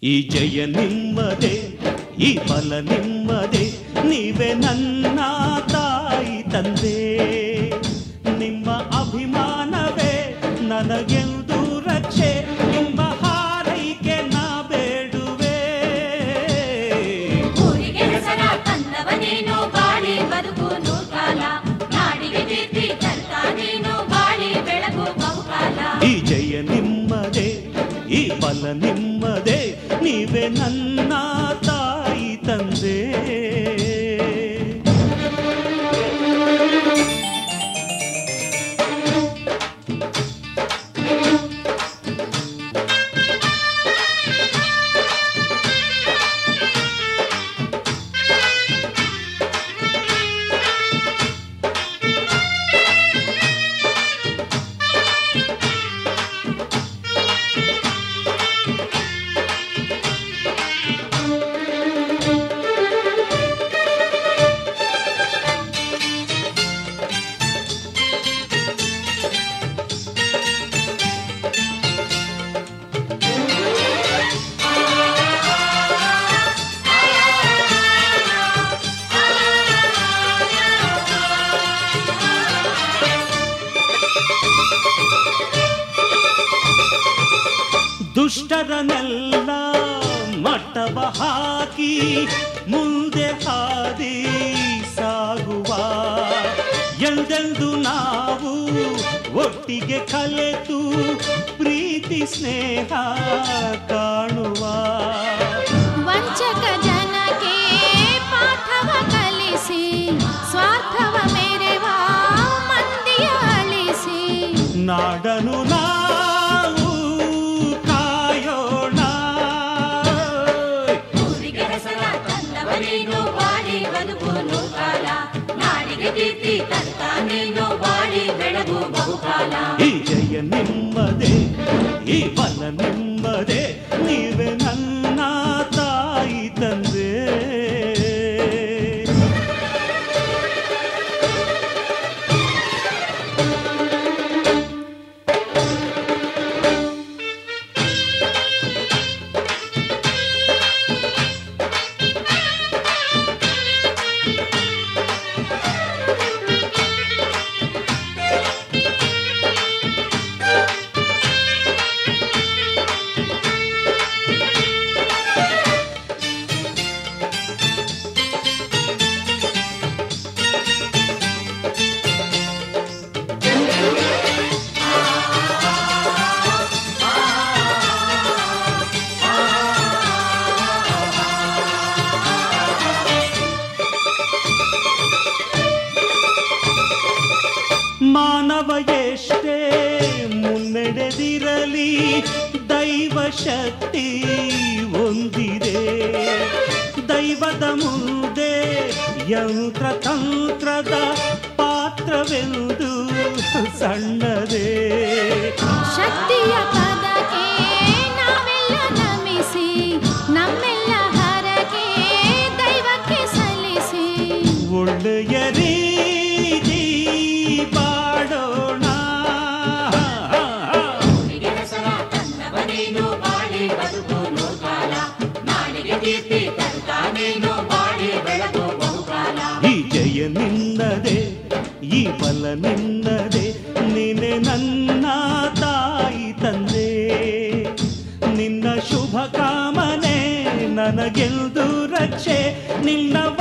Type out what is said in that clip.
ಈ ಜಯ ನಿಮ್ಮದೇ ಈ ಫಲ ನಿಮ್ಮದೇ ನೀವೇ ನನ್ನ ತಾಯಿ ತಂದೆ ನಿಮ್ಮ ಅಭಿಮಾನವೇ ನನಗೆಂದು ರಕ್ಷೆ ನಿಮ್ಮ ಹಾರೈಕೆ ನಾ ಬೇಡುವೆ ಊರಿಗೆ ಹೆಸರ ತಂದವನೇನು ಬಾಳಿ ಬದುಕು ನೂರ್ಕಾಲ ನಾಡಿಗೆ ಕೀರ್ತಿ ತರ್ತ ನೀನು ಬಾಳಿ ಬೆಳಗು ಬಹುಕಾಲ ಈ ಜಯ ನಿಮ್ಮದೇ ಈ ಫಲ ನಿಮ್ಮದೇ ನೀವೇ ನನ್ನ ತಾಯಿ ತಂದೆ ದುಷ್ಟರನೆಲ್ಲ ಮಟ್ಟವ ಹಾಕಿ ಮುಂದೆ ಹಾದಿ ಸಾಗುವ ಎಂದೆಂದು ನಾವು ಒಟ್ಟಿಗೆ ಕಲೆತು ಪ್ರೀತಿ ಸ್ನೇಹ ಕಾಣುವ ವಂಚಕ ಜನಕ್ಕೆ ಪಾಠವ ಕಲಿಸಿ ಸ್ವಾರ್ಥವ ಮೆರೆವ ಮಂದಿಯ ಅಳಿಸಿ ನಾಡನು ನಾವು ಕಾಯೋಣ ಊರಿಗೆ ಹೆಸರ ತಂದವನೇನು ಬಾಳಿ ಬದುಕು ನೂರ್ಕಾಲ ನಾಡಿಗೆ ಕೀರ್ತಿ ತರ್ತ ನೀನು ಬಾಳಿ ಬೆಳಗು ಬಹುಕಾಲ ಈ ಜಯ ನಿಮ್ಮದೇ ಈ ಬಲ ನಿಮ್ಮದೇ ನೀವೇ ನನ್ನ ತಾಯಿ ತಂದೆ ಮಾನವ ಎಷ್ಟೇ ಮುನ್ನಡೆದಿರಲಿ ದೈವ ಶಕ್ತಿ ಒಂದಿದೆ ದೈವದ ಮುಂದೆ ಯಂತ್ರ ತಂತ್ರದ ಪಾತ್ರವೆಂದು ಸಣ್ಣದೇ ಶಕ್ತಿಯ ಪದಕ್ಕೆ ನಾವೆಲ್ಲ ನಮಿಸಿ ನಮ್ಮೆಲ್ಲ ಹರಕೆ ದೈವಕ್ಕೆ ಸಲ್ಲಿಸಿ ಒಳ್ಳೆಯ ರೀತಿ ಬಾಡೋಣ ಊರಿಗೆ ಹೆಸರ ತಂದವನೇನು ಬಾಳಿ ಬದುಕು ನೂರ್ಕಾಲ ನಾಡಿಗೆ ಕೀರ್ತಿ ತರ್ತ ನೀನು ಬಾಳಿ ಬೆಳಗು ಬಹುಕಾಲ ಈ ಜಯ ನಿನ್ನದೇ ಈ ಬಲ ನಿನ್ನದೇ ನೀನೆ ನನ್ನ ತಾಯಿ ತಂದೆ ನಿನ್ನ ಶುಭ ಕಾಮನೆ ನನಗೆಂದು ರಕ್ಷೆ ನಿನ್ನ